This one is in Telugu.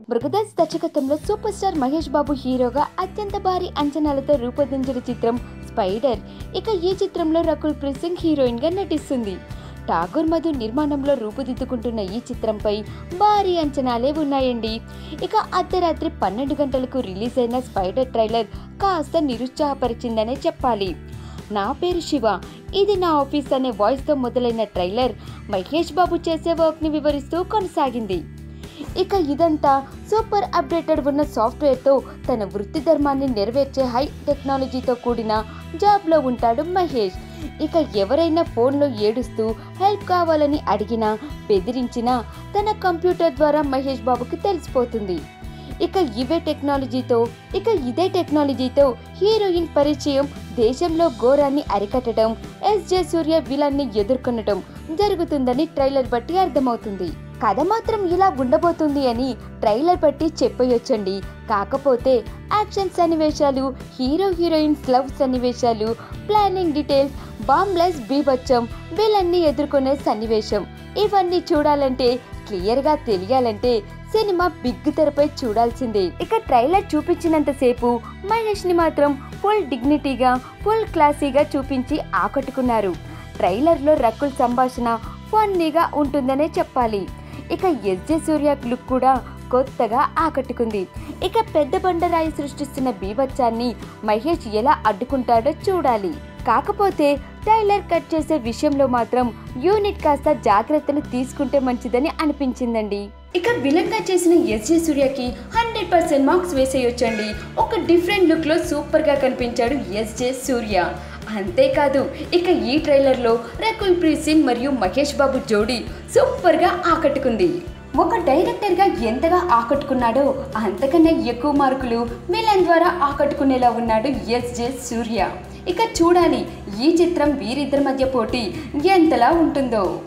మృగదాస్ దర్శకత్వంలో సూపర్ స్టార్ మహేష్ బాబు హీరోగా అత్యంత భారీ అంచనాలతో రూపొందించిన చిత్రం స్పైడర్ ఇక ఈ చిత్రంలో రకుల్ ప్రీత్ సింగ్ హీరోయిన్ గా నటిస్తుంది ఠాగూర్ మధు నిర్మాణంలో రూపుదిద్దుకుంటున్న ఈ చిత్రంపై భారీ అంచనాలే ఉన్నాయండి ఇక అర్ధరాత్రి పన్నెండు గంటలకు రిలీజ్ అయిన స్పైడర్ ట్రైలర్ కాస్త నిరుత్సాహపరిచిందనే చెప్పాలి నా పేరు శివ ఇది నా ఆఫీస్ అనే వాయిస్తో మొదలైన ట్రైలర్ మహేష్ బాబు చేసే వర్క్ని వివరిస్తూ కొనసాగింది ఇక ఇదంతా సూపర్ అప్డేటెడ్ ఉన్న సాఫ్ట్వేర్తో తన వృత్తి ధర్మాన్ని నెరవేర్చే హై టెక్నాలజీతో కూడిన జాబ్లో ఉంటాడు మహేష్ ఇక ఎవరైనా ఫోన్లో ఏడుస్తూ హెల్ప్ కావాలని అడిగినా బెదిరించినా తన కంప్యూటర్ ద్వారా మహేష్ బాబుకి తెలిసిపోతుంది ఇక ఇవే టెక్నాలజీతో ఇక ఇదే టెక్నాలజీతో హీరోయిన్ పరిచయం దేశంలో ఘోరాన్ని అరికట్టడం ఎస్జే సూర్య విలన్ని ఎదుర్కొనడం జరుగుతుందని ట్రైలర్ బట్టి అర్థమవుతుంది కథ మాత్రం ఇలా ఉండబోతుంది అని ట్రైలర్ బట్టి చెప్పొచ్చండి కాకపోతే యాక్షన్ సన్నివేశాలు హీరో హీరోయిన్స్ లవ్ సన్నివేశాలు ప్లానింగ్ డీటెయిల్స్ బాంబ్లెస్ బీభత్సం వీళ్ళన్నీ ఎదుర్కొనే సన్నివేశం ఇవన్నీ చూడాలంటే క్లియర్గా తెలియాలంటే సినిమా బిగ్ తెరపై చూడాల్సిందే ఇక ట్రైలర్ చూపించినంతసేపు మహేష్ ని మాత్రం ఫుల్ డిగ్నిటీగా ఫుల్ క్లాసీగా చూపించి ఆకట్టుకున్నారు ట్రైలర్లో రకుల్ సంభాషణ ఫన్నీగా ఉంటుందనే చెప్పాలి ఇక ఎస్జే సూర్య లుక్ కూడా కొత్తగా ఆకట్టుకుంది ఇక పెద్ద బండరాయి సృష్టిస్తున్న బీభత్సాన్ని మహేష్ ఎలా అడ్డుకుంటాడో చూడాలి కాకపోతే ట్రైలర్ కట్ చేసే విషయంలో మాత్రం యూనిట్ కాస్త జాగ్రత్తలు తీసుకుంటే మంచిదని అనిపించిందండి ఇక విలన్ గా చేసిన ఎస్జే సూర్యకి హండ్రెడ్ పర్సెంట్ మార్క్స్ వేసేయొచ్చండి ఒక డిఫరెంట్ లుక్ లో సూపర్ గా కనిపించాడు ఎస్జే సూర్య అంతేకాదు ఇక ఈ ట్రైలర్లో రకుల్ ప్రీత్ సింగ్ మరియు మహేష్ బాబు జోడీ సూపర్గా ఆకట్టుకుంది ఒక డైరెక్టర్గా ఎంతగా ఆకట్టుకున్నాడో అంతకన్నా ఎక్కువ మార్కులు విలన్ ద్వారా ఆకట్టుకునేలా ఉన్నాడు ఎస్జే సూర్య ఇక చూడాలి ఈ చిత్రం వీరిద్దరి మధ్య పోటీ ఎంతలా ఉంటుందో